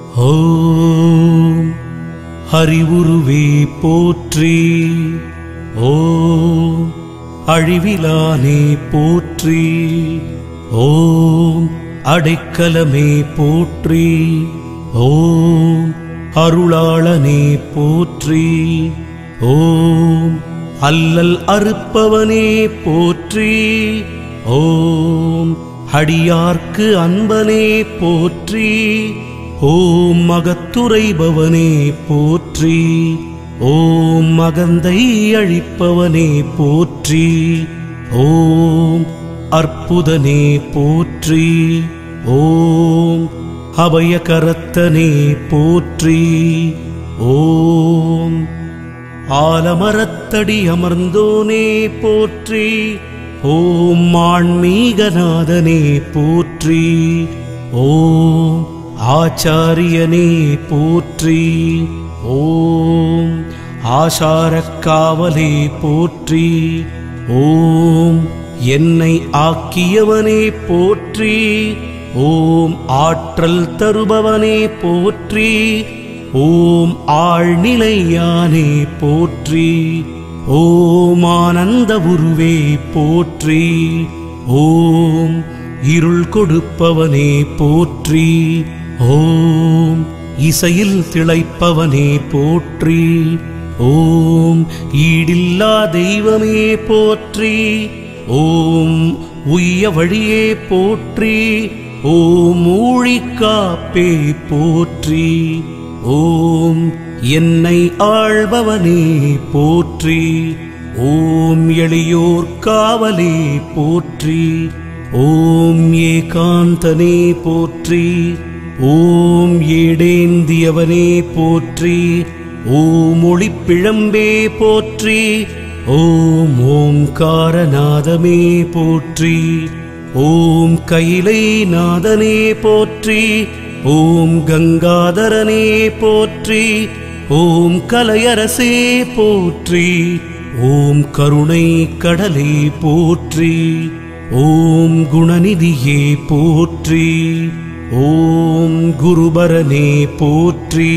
ஓம் அறிவுருவே போற்றி ஓம் அழிவிலானே போற்றி ஓம் அடைக்கலமே போற்றி ஓம் அருளாளனே போற்றி ஓம் அல்லல் அறுப்பவனே போற்றி ஓம் அடியார்க்கு அன்பனே போற்றி ஓம் மகத்துரைபவனே போற்றி ஓம் மகந்தை அழிப்பவனே போற்றி ஓம் அற்புதனே போற்றி ஓம் அபயகரத்தனே போற்றி ஓம் ஆலமரத்தடி அமர்ந்தோனே போற்றி ஓம் ஆன்மீகநாதனே போற்றி ஓம் ஆச்சாரியனே போற்றி ஓம் ஆசாரக்காவலே போற்றி ஓம் என்னை ஆக்கியவனே போற்றி ஓம் ஆற்றல் தருபவனே போற்றி ஓம் ஆழ்நிலையானே போற்றி ஓம் ஆனந்த உருவே போற்றி ஓம் இருள் கொடுப்பவனே போற்றி ஓம் இசையில் திளைப்பவனே போற்றி ஓம் ஈடில்லா தெய்வமே போற்றி ஓம் உய்ய வழியே போற்றி ஓம் ஊழிக்காப்பே போற்றி ஓம் என்னை ஆள்பவனே போற்றி ஓம் எளியோர் காவலே போற்றி ஓம் ஏகாந்தனே போற்றி ஓம் ஏடேந்தியவனே போற்றி ஓம் ஒளிப்பிழம்பே போற்றி ஓம் ஓம்காரநாதமே போற்றி ஓம் கைலை நாதனே போற்றி ஓம் கங்காதரனே போற்றி ஓம் கலையரசே போற்றி ஓம் கருணை கடலே போற்றி ஓம் குணநிதியே போற்றி ஓம் குருபரனே போற்றி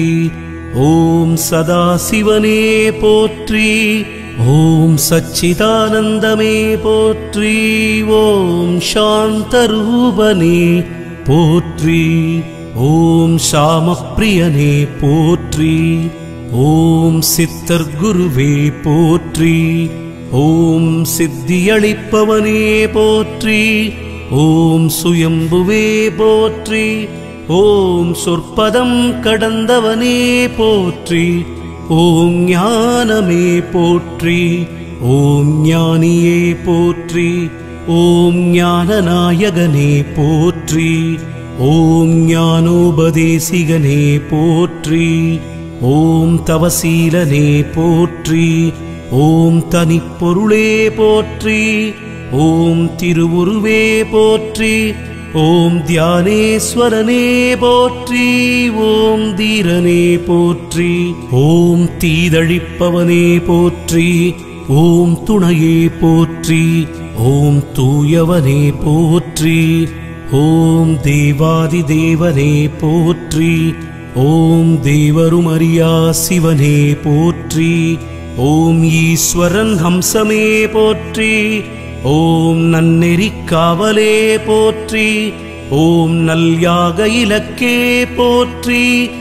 ஓம் சதாசிவனே போற்றி ஓம் சச்சிதானந்தமே போற்றி ஓம் சாந்தரூபனே போற்றி ஓம் சாமப்பிரியனே போற்றி ஓம் சித்தர் குருவே போற்றி ஓம் சித்தியளிப்பவனே போற்றி ஓம் சுயம்புவே போற்றி ஓம் சொற்பதம் கடந்தவனே போற்றி ஓம் ஞானமே போற்றி ஓம் ஞானியே போற்றி ஓம் ஞானநாயகனே போற்றி ஓம் ஞானோபதேசிகனே போற்றி ஓம் தவசீலனே போற்றி ஓம் தனிப்பொருளே போற்றி ஓம் திருவுருவே போற்றி ஓம் தியானேஸ்வரனே போற்றி ஓம் தீரனே போற்றி ஓம் தீதழிப்பவனே போற்றி ஓம் துணையே போற்றி ஓம் தூயவனே போற்றி ஓம் தேவாதி தேவனே போற்றி ஓம் தேவருமறியா சிவனே போற்றி ஓம் ஈஸ்வரன் ஹம்சமே போற்றி ஓம் நன்னெறி காவலே போற்றி ஓம் நல்யாக இலக்கே போற்றி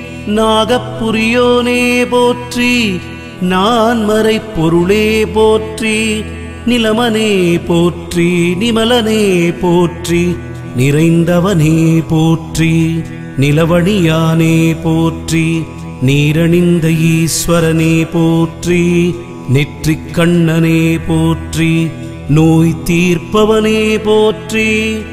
நாகப்புரியோனே போற்றி நான்மறை பொருளே போற்றி நிலமனே போற்றி நிமலனே போற்றி நிறைந்தவனே போற்றி நிலவணியானே போற்றி நீரணிந்த ஈஸ்வரனே போற்றி நெற்றிக் கண்ணனே போற்றி நோய் தீர்ப்பவனே போற்றி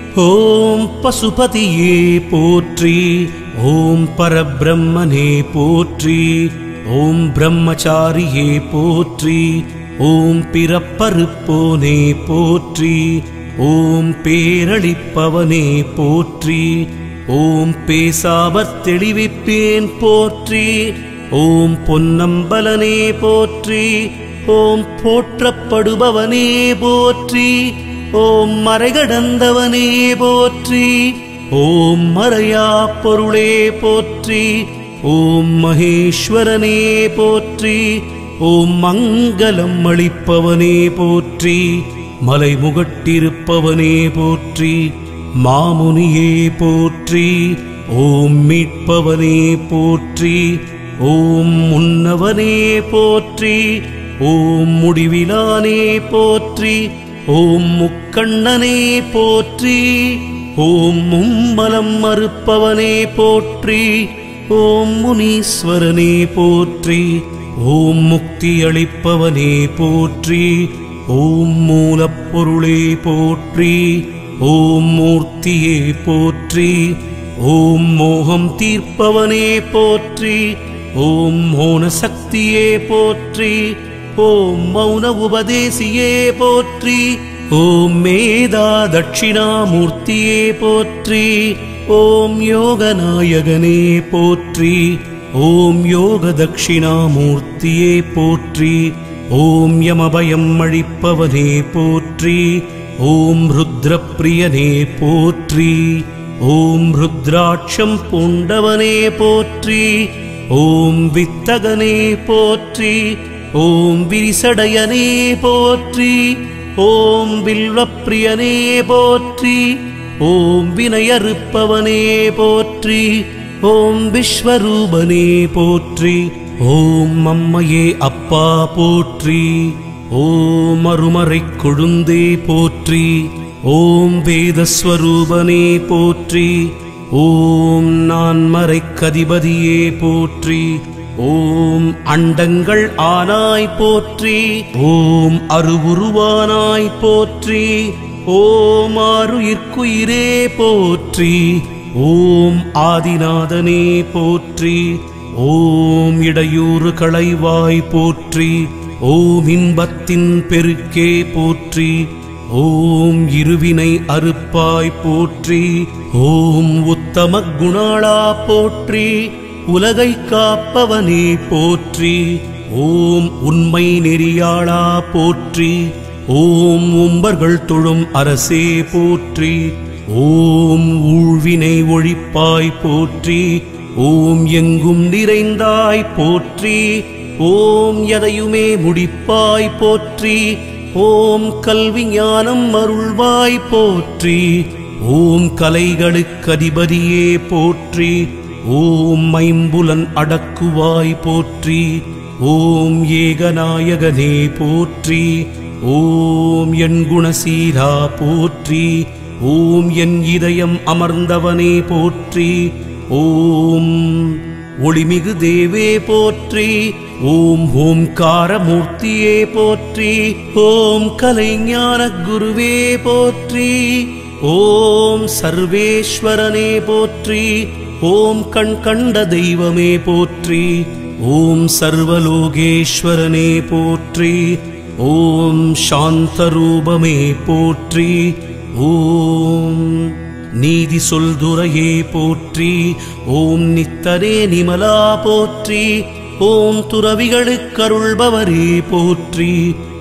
ஓம் பசுபதியே போற்றி ஓம் பரபிரம்மனே போற்றி ஓம் பிரம்மச்சாரியே போற்றி ஓம் பிறப்பறுப்போனே போற்றி ஓம் பேரளிப்பவனே போற்றி ஓம் பேசாமற் தெளிவிப்பேன் போற்றி ஓம் பொன்னம்பலனே போற்றி ஓம் போற்றப்படுபவனே போற்றி ஓம் மறைகடந்தவனே போற்றி ஓம் மறையா பொருளே போற்றி ஓம் மகேஸ்வரனே போற்றி ஓம் மங்களம் அளிப்பவனே போற்றி மலைமுகட்டிருப்பவனே போற்றி மாமுனியே போற்றி ஓம் மீட்பவனே போற்றி ஓம் முன்னவனே போற்றி ஓம் முடிவிலானே போற்றி ஓம் முக்கண்ணனே போற்றி ஓம் மும்மலம் மறுப்பவனே போற்றி ஓம் முனீஸ்வரனே போற்றி ஓம் முக்தி அளிப்பவனே போற்றி ஓம் மூலப்பொருளே போற்றி ஓம் மூர்த்தியே போற்றி ஓம் மோகம் தீர்ப்பவனே போற்றி ஓம் மோன சக்தியே போற்றி ஓம் மௌன உபதேசியே போற்றி ஓம் மேதா தட்சிணாமூர்த்தியே போற்றி ஓம் யோகநாயகனே போற்றி ஓம் யோக தட்சிணாமூர்த்தியே போற்றி ஓம் யமபயம் அழிப்பவனே போற்றி ஓம் ருத்ரப்பிரியனே போற்றி ஓம் ருத்ராட்சம் பூண்டவனே போற்றி ஓம் வித்தகனே போற்றி ஓம் விரிசடையனே போற்றி ஓம் வில்வப்பிரியனே போற்றி ஓம் வினையறுப்பவனே போற்றி ஓம் விஸ்வரூபனே போற்றி ஓம் அம்மையே அப்பா போற்றி ஓம் அருமறைக் கொழுந்தே போற்றி ஓம் வேதஸ்வரூபனே போற்றி ஓம் நான்மறைக் கதிபதியே போற்றி ஓம் அண்டங்கள் ஆனாய் போற்றி ஓம் அருவுருவானாய் போற்றி ஓம் ஆருயிர்க்குயிரே போற்றி ஓம் ஆதிநாதனே போற்றி ஓம் இடையூறு களைவாய் போற்றி ஓம் இன்பத்தின் பெருக்கே போற்றி ஓம் இருவினை அறுப்பாய் போற்றி ஓம் உத்தம குணாளா போற்றி உலகை காப்பவனே போற்றி ஓம் உண்மை நெறியாளா போற்றி ஓம் உம்பர்கள் தொழும் அரசே போற்றி ஓம் ஊழ்வினை ஒழிப்பாய் போற்றி ஓம் எங்கும் நிறைந்தாய் போற்றி ஓம் எதையுமே முடிப்பாய் போற்றி ஓம் கல்வி ஞானம் அருள்வாய் போற்றி ஓம் கலைகளுக்கு அதிபதியே போற்றி ஓம் ஐம்புலன் அடக்குவாய் போற்றி ஓம் ஏகநாயகனே போற்றி ஓம் என் குணசீரா போற்றி ஓம் என் இதயம் அமர்ந்தவனே போற்றி ஓம் ஒளிமிகு தேவே போற்றி ஓம் ஓம்கார மூர்த்தியே போற்றி ஓம் கலைஞான குருவே போற்றி ஓம் சர்வேஸ்வரனே போற்றி ஓம் கண் கண்ட தெய்வமே போற்றி ஓம் சர்வலோகேஸ்வரனே போற்றி ஓம் சாந்தரூபமே போற்றி ஓம் நீதி சொல்துரையே போற்றி ஓம் நித்தரே நிமலா போற்றி ஓம் துறவிகளுக்கருள்பவரே போற்றி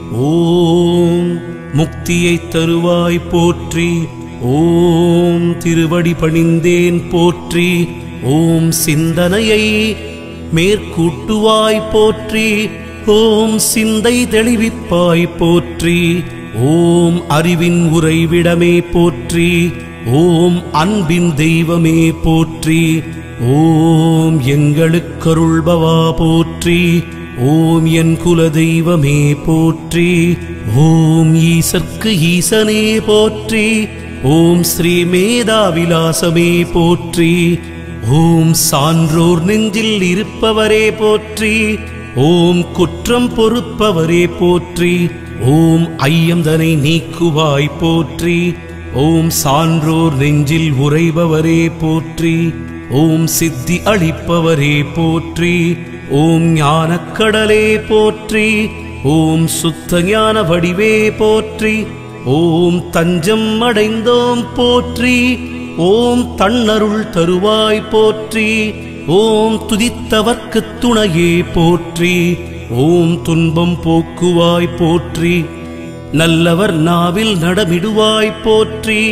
ஓம் முக்தியைத் தருவாய் போற்றி ஓம் திருவடி பணிந்தேன் போற்றி ஓம் சிந்தனையை மேற்கூட்டுவாய் போற்றி ஓம் சிந்தை தெளிவிப்பாய் போற்றி ஓம் அறிவின் உறைவிடமே போற்றி ஓம் அன்பின் தெய்வமே போற்றி ஓம் எங்களுக்கருள்பவா போற்றி ஓம் என் குல தெய்வமே போற்றி ஓம் ஈசர்க்கு ஈசனே போற்றி ஓம் ஸ்ரீ மேதாவிலாசமே போற்றி ஓம் சான்றோர் நெஞ்சில் இருப்பவரே போற்றி ஓம் குற்றம் பொறுப்பவரே போற்றி ஓம் ஐயந்தனை நீக்குவாய் போற்றி ஓம் சான்றோர் நெஞ்சில் உறைபவரே போற்றி ஓம் சித்தி அளிப்பவரே போற்றி ஓம் ஞானக்கடலே போற்றி ஓம் சுத்த ஞான வடிவே போற்றி ஓம் தஞ்சம் அடைந்தோம் போற்றி ஓம் தன்னருள் தருவாய் போற்றி ஓம் துதித்தவர்க்குத் துணையே போற்றி ஓம் துன்பம் போக்குவாய் போற்றி நல்லவர் நாவில் நடமிடுவாய் போற்றி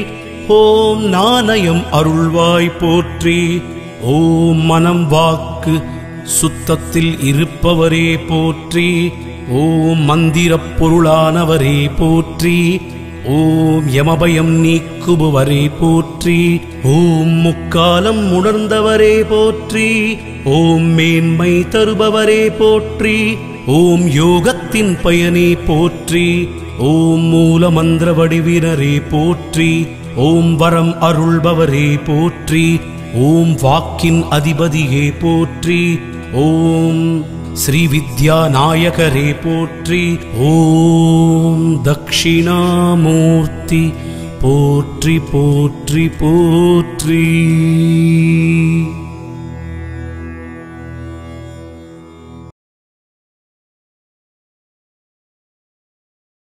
ஓம் நாணயம் அருள்வாய் போற்றி ஓம் மனம் வாக்கு சுத்தத்தில் இருப்பவரே போற்றி ஓம் மந்திரப் பொருளானவரே போற்றி ஓம் யமபயம் நீக்குபவரே போற்றி ஓம் முக்காலம் உணர்ந்தவரே போற்றி ஓம் மேன்மை தருபவரே போற்றி ஓம் யோகத்தின் பயனே போற்றி ஓம் மூல மந்திர வடிவினரே போற்றி ஓம் வரம் அருள்பவரே போற்றி ஓம் வாக்கின் அதிபதியே போற்றி ஓம் ஸ்ரீ வித்யா நாயகரே போற்றி ஓம் தக்ஷிணாமூர்த்தி போற்றி போற்றி போற்றி